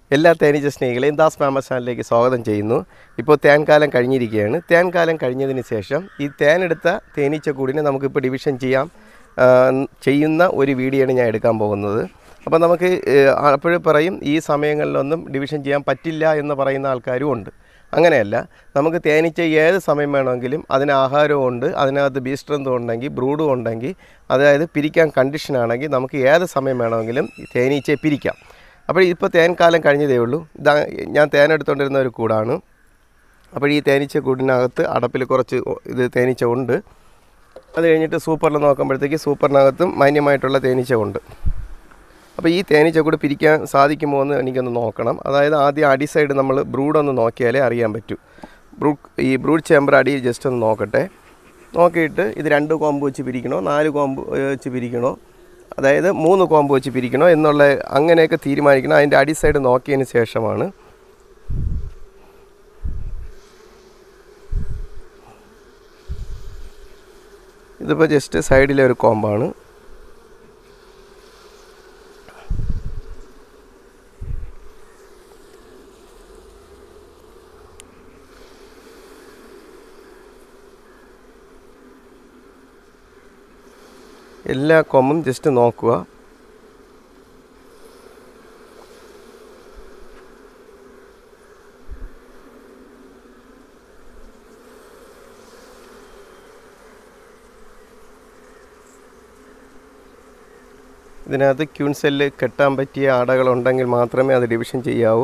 എല്ലാ തേനീച്ച സ്നേഹികളെയും ദാസ് മാമ ചാനലിലേക്ക് സ്വാഗതം ചെയ്യുന്നു ഇപ്പോൾ തേൻകാലം കഴിഞ്ഞിരിക്കുകയാണ് തേൻകാലം കഴിഞ്ഞതിന് ശേഷം ഈ തേനെടുത്ത തേനീച്ചക്കൂടിനെ നമുക്കിപ്പോൾ ഡിവിഷൻ ചെയ്യാം ആ, ചെയ്യുന്ന ഒരു വീഡിയോയാണ് ഞാൻ എടുക്കാൻ പോകുന്നത് അപ്പോൾ നമുക്ക് അപ്പോഴും പറയും ഈ സമയങ്ങളിലൊന്നും ഡിവിഷൻ ചെയ്യാൻ പറ്റില്ല എന്ന് പറയുന്ന ആൾക്കാരും ഉണ്ട് അങ്ങനെയല്ല നമുക്ക് തേനീച്ച ഏത് സമയം വേണമെങ്കിലും അതിന് ആഹാരവും ഉണ്ട് അതിനകത്ത് ബീസ്ട്രെന്തും ഉണ്ടെങ്കിൽ ബ്രൂഡും ഉണ്ടെങ്കിൽ അതായത് പിരിക്കാൻ കണ്ടീഷനാണെങ്കിൽ നമുക്ക് ഏത് സമയം വേണമെങ്കിലും ഈ തേനീച്ചയെ പിരിക്കാം അപ്പോൾ ഇപ്പോൾ തേൻകാലം കഴിഞ്ഞതേ ഉള്ളൂ ഇതാ ഞാൻ തേൻ എടുത്തുകൊണ്ടിരുന്ന ഒരു കൂടാണ് അപ്പോൾ ഈ തേനീച്ച കൂടിനകത്ത് അടപ്പിൽ കുറച്ച് ഇത് തേനീച്ച ഉണ്ട് അത് കഴിഞ്ഞിട്ട് സൂപ്പറിൽ നോക്കുമ്പോഴത്തേക്ക് സൂപ്പറിനകത്തും മാന്യമായിട്ടുള്ള തേനീച്ച ഉണ്ട് അപ്പോൾ ഈ തേനീച്ച കൂടി പിരിക്കാൻ സാധിക്കുമോ എന്ന് എനിക്കൊന്ന് നോക്കണം അതായത് ആദ്യം അടി സൈഡ് നമ്മൾ ബ്രൂഡൊന്ന് നോക്കിയാലേ അറിയാൻ പറ്റൂ ബ്രൂഡ് ഈ ബ്രൂഡ് ചേമ്പർ അടിയിൽ ജസ്റ്റ് ഒന്ന് നോക്കട്ടെ നോക്കിയിട്ട് ഇത് രണ്ട് കോമ്പ് വെച്ച് പിരിക്കണോ നാല് കോമ്പ് വെച്ച് പിരിക്കണോ അതായത് മൂന്ന് കോമ്പ് വെച്ച് പിരിക്കണോ എന്നുള്ള അങ്ങനെയൊക്കെ തീരുമാനിക്കണം അതിൻ്റെ അടി സൈഡ് നോക്കിയതിന് ശേഷമാണ് ഇതിപ്പോൾ ജസ്റ്റ് സൈഡിലെ ഒരു കോമ്പാണ് എല്ലാ കൊമ്പും ജസ്റ്റ് നോക്കുക ഇതിനകത്ത് ക്യൂൺ സെല്ല് കെട്ടാൻ പറ്റിയ ആടകളുണ്ടെങ്കിൽ മാത്രമേ അത് ഡിവിഷൻ ചെയ്യാവൂ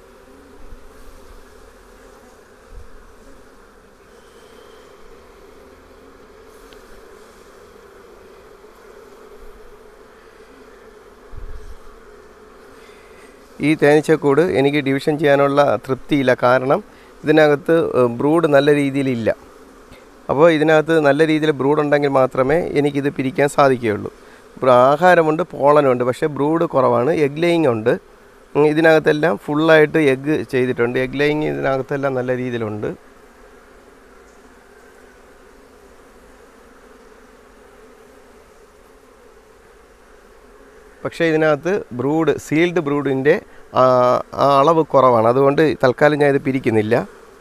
ഈ തേനീച്ചക്കൂട് എനിക്ക് ഡിവിഷൻ ചെയ്യാനുള്ള തൃപ്തിയില്ല കാരണം ഇതിനകത്ത് ബ്രൂഡ് നല്ല രീതിയിലില്ല അപ്പോൾ ഇതിനകത്ത് നല്ല രീതിയിൽ ബ്രൂഡ് ഉണ്ടെങ്കിൽ മാത്രമേ എനിക്കിത് പിരിക്കാൻ സാധിക്കുകയുള്ളൂ ഇപ്പോൾ ആഹാരമുണ്ട് പോളനുണ്ട് പക്ഷേ ബ്രൂഡ് കുറവാണ് എഗ് ലേയിങ് ഉണ്ട് ഉം, ഇതിനകത്തെല്ലാം ഫുള്ളായിട്ട് എഗ്ഗ് ചെയ്തിട്ടുണ്ട് എഗ് ലേയിങ് ഇതിനകത്തെല്ലാം നല്ല രീതിയിലുണ്ട് പക്ഷേ ഇതിനകത്ത് ബ്രൂഡ് സീൽഡ് ബ്രൂഡിൻ്റെ ആ അളവ് കുറവാണ് അതുകൊണ്ട് തൽക്കാലം ഞാൻ ഇത് പിരിക്കുന്നില്ല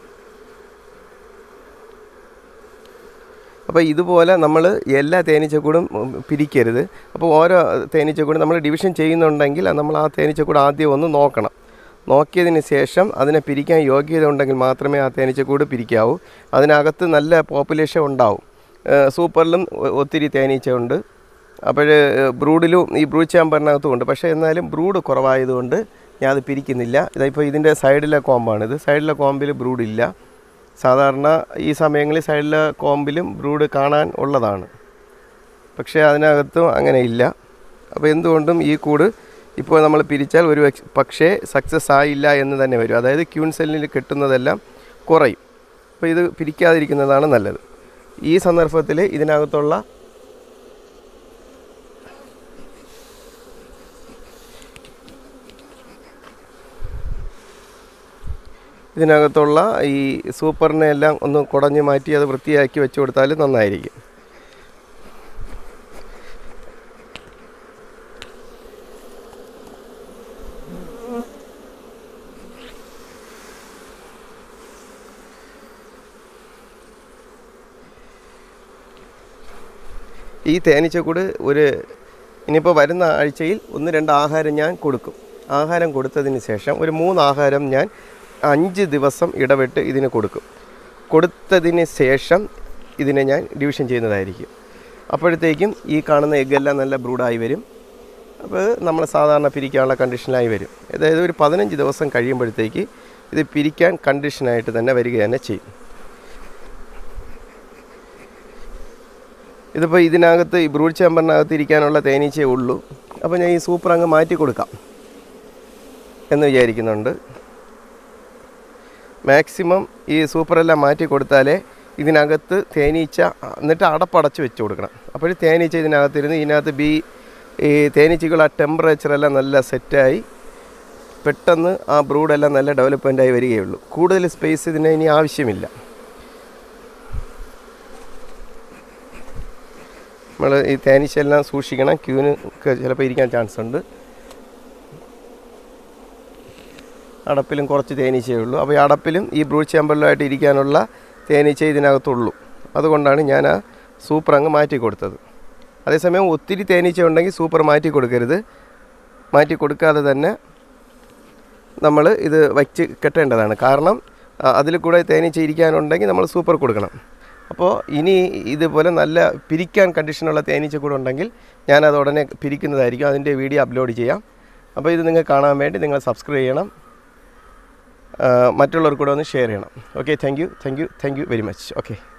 അപ്പോൾ ഇതുപോലെ നമ്മൾ എല്ലാ തേനീച്ചക്കൂടും ഉം, പിരിക്കരുത് അപ്പോൾ ഓരോ തേനീച്ചക്കൂടും നമ്മൾ ഡിവിഷൻ ചെയ്യുന്നുണ്ടെങ്കിൽ അത് നമ്മൾ ആ തേനീച്ചക്കൂട് ആദ്യം ഒന്ന് നോക്കണം നോക്കിയതിന് ശേഷം അതിനെ പിരിക്കാൻ യോഗ്യത ഉണ്ടെങ്കിൽ മാത്രമേ ആ തേനീച്ചക്കൂട് പിരിക്കാവൂ അതിനകത്ത് നല്ല പോപ്പുലേഷൻ ഉണ്ടാവും ഏഹ് സൂപ്പറിലും ഒ- ഒത്തിരി തേനീച്ചയുണ്ട് അപ്പോൾ ബ്രൂഡിലും ഈ ബ്രൂഡ് ചാമ്പറിനകത്തും ഉണ്ട് പക്ഷേ എന്നാലും ബ്രൂഡ് കുറവായതുകൊണ്ട് ഞാൻ അത് പിരിക്കുന്നില്ല ഇതിപ്പോൾ ഇതിൻ്റെ സൈഡിലെ കോമ്പാണിത് സൈഡിലെ കോമ്പിൽ ബ്രൂഡില്ല സാധാരണ ഈ സമയങ്ങളിൽ സൈഡിലെ കോമ്പിലും ബ്രൂഡ് കാണാൻ ഉള്ളതാണ് പക്ഷേ അതിനകത്തും അങ്ങനെ ഇല്ല അപ്പോൾ എന്തുകൊണ്ടും ഈ കൂട് ഇപ്പോൾ നമ്മൾ പിരിച്ചാൽ ഒരു പക്ഷ- പക്ഷേ സക്സസ് ആയില്ല എന്ന് തന്നെ വരും അതായത് ക്യൂൺ സെല്ലിൽ കിട്ടുന്നതെല്ലാം കുറയും അപ്പോൾ ഇത് പിരിക്കാതിരിക്കുന്നതാണ് നല്ലത് ഈ സന്ദർഭത്തിൽ ഇതിനകത്തുള്ള ഇതിനകത്തുള്ള ഈ സൂപ്പറിനെ എല്ലാം ഒന്ന് കുടഞ്ഞ് മാറ്റി അത് വൃത്തിയാക്കി വെച്ച് കൊടുത്താൽ നന്നായിരിക്കും ഈ തേനീച്ചക്കൂട് ഒരു ഇനിയിപ്പോൾ വരുന്ന ആഴ്ചയിൽ ഒന്ന് രണ്ട് ആഹാരം ഞാൻ കൊടുക്കും ആഹാരം കൊടുത്തതിന് ശേഷം ഒരു മൂന്ന് ആഹാരം ഞാൻ അഞ്ച് ദിവസം ഇടവിട്ട് ഇതിന് കൊടുക്കും കൊടുത്തതിന് ശേഷം ഇതിനെ ഞാൻ ഡിവിഷൻ ചെയ്യുന്നതായിരിക്കും അപ്പോഴത്തേക്കും ഈ കാണുന്ന എഗ്ഗെല്ലാം നല്ല ബ്രൂഡായി വരും അപ്പോൾ നമ്മൾ സാധാരണ പിരിക്കാനുള്ള കണ്ടീഷനിലായി വരും അതായത് ഒരു പതിനഞ്ച് ദിവസം കഴിയുമ്പോഴത്തേക്ക് ഇത് പിരിക്കാൻ കണ്ടീഷനായിട്ട് തന്നെ വരിക തന്നെ ചെയ്യും ഇതിപ്പോൾ ഇതിനകത്ത് ഈ ബ്രൂഡ് ചേമ്പറിനകത്ത് ഇരിക്കാനുള്ള തേനീച്ചയേ ഉള്ളൂ അപ്പോൾ ഞാൻ ഈ സൂപ്പർ അങ്ങ് മാറ്റി കൊടുക്കാം എന്ന് വിചാരിക്കുന്നുണ്ട് മാക്സിമം ഈ സൂപ്പറെല്ലാം മാറ്റി കൊടുത്താലേ ഇതിനകത്ത് തേനീച്ച എന്നിട്ട് അടപ്പടച്ച് വെച്ച് കൊടുക്കണം അപ്പോൾ തേനീച്ച ഇതിനകത്തിരുന്ന് ഇതിനകത്ത് ബി ഈ തേനീച്ചകൾ ആ ടെമ്പറേച്ചറെല്ലാം നല്ല സെറ്റായി പെട്ടെന്ന് ആ ബ്രൂഡെല്ലാം നല്ല ഡെവലപ്മെൻ്റായി വരികയുള്ളൂ കൂടുതൽ സ്പേസ് ഇതിന് ഇനി ആവശ്യമില്ല നമ്മൾ ഈ തേനീച്ചെല്ലാം സൂക്ഷിക്കണം ക്യൂന് ഒക്കെ ചിലപ്പോൾ ഇരിക്കാൻ ചാൻസ് ഉണ്ട് അടപ്പിലും കുറച്ച് തേനീച്ചയേ ഉള്ളൂ അപ്പോൾ ഈ അടപ്പിലും ഈ ബ്രൂഡ് ചേമ്പറിലുമായിട്ട് ഇരിക്കാനുള്ള തേനീച്ച ഇതിനകത്തുള്ളൂ അതുകൊണ്ടാണ് ഞാൻ ആ സൂപ്പർ അങ്ങ് മാറ്റി കൊടുത്തത് അതേസമയം ഒത്തിരി തേനീച്ച ഉണ്ടെങ്കിൽ സൂപ്പർ മാറ്റി കൊടുക്കരുത് മാറ്റി കൊടുക്കാതെ തന്നെ നമ്മൾ ഇത് വച്ച് കെട്ടേണ്ടതാണ് കാരണം അതിൽ കൂടെ തേനീച്ച ഇരിക്കാനുണ്ടെങ്കിൽ നമ്മൾ സൂപ്പർ കൊടുക്കണം അപ്പോൾ ഇനി ഇതുപോലെ നല്ല പിരിക്കാൻ കണ്ടീഷനുള്ള തേനീച്ച കൂടെ ഉണ്ടെങ്കിൽ ഞാനത് ഉടനെ പിരിക്കുന്നതായിരിക്കും അതിൻ്റെ വീഡിയോ അപ്ലോഡ് ചെയ്യാം അപ്പോൾ ഇത് നിങ്ങൾ കാണാൻ വേണ്ടി നിങ്ങൾ സബ്സ്ക്രൈബ് ചെയ്യണം ആ, മറ്റുള്ളവർക്ക് കൂടെ ഒന്ന് ഷെയർ ചെയ്യണം okay thank you thank you thank you very much okay